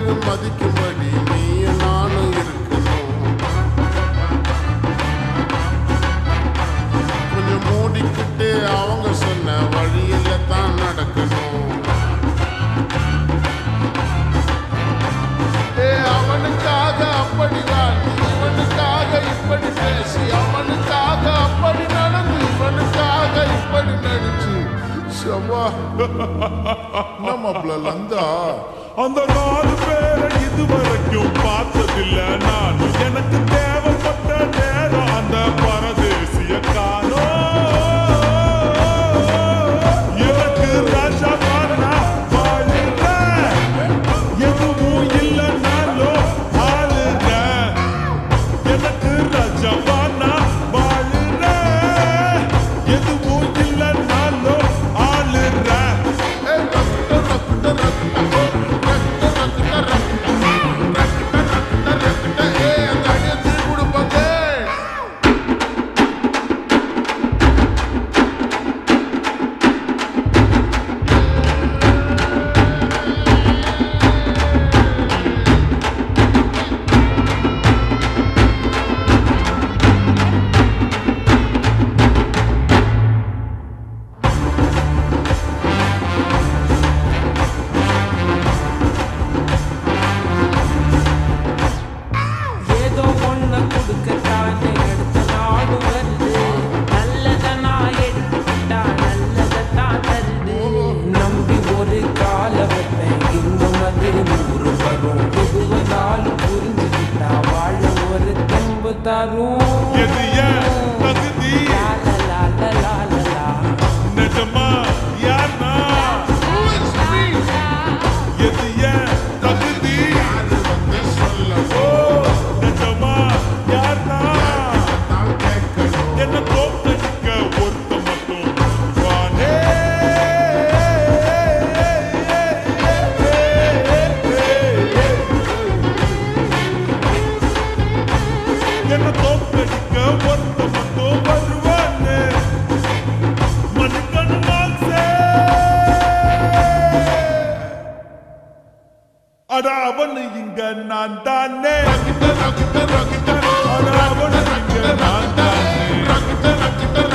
மதிக்கும்படி நீயும் நானும் இருக்கணும் கொஞ்சம் மூடிக்கிட்டு அவங்க சொன்ன வழியில தான் நடக்கணும் ஏ அவனுக்காக அப்படி வாடி இவனுக்காக இப்படி பேசி அவனுக்காக அப்படி நடந்து இவனுக்காக இப்படி நடிச்சு செவ்வா நம்ம லந்தா அந்த நாலு பேரை இதுவரைக்கும் பார்த்ததில்ல நான் எனக்கு தேவைப்பட்ட நேரம் அந்த பரதேசிய காணோம் எனக்கு ராஜா காரணா வாழ்கிறேன் எதுவும் இல்லைனாலும் ஆளுறேன் எனக்கு ராஜாவானா வாழ்கிறேன் எதுவும் இல்லைனாலும் ஆளுறேன் ஏதோ ஒண்ணு கொடுக்கத்தானே அடுத்த நாடு வருது நல்லத நான் எடுத்துக்கிட்டா நல்லதான் தருது நம்பி ஒரு கால வைப்பேன் இன்னும் அது நூறு வரும் எது வந்தாலும் புரிஞ்சுக்கிட்டா வாழ ஒரு தெம்பு தரும் எது ஏன் தகுதி லா, லா, லா, லா, லா, லா, லா. நிஜமா யார்னா எது ஏன் தகுதி ஓ நிஜமா யார்னா என்ன தோக்கடிக்க ஒருத்த மட்டும் வானே என்ன தோக்கடிக்க ஒருத்த மட்டும் வருவானே மணிக்கணு மாசே அட அவனு இங்க நான் தானே அட அவனு இங்க நான் தானே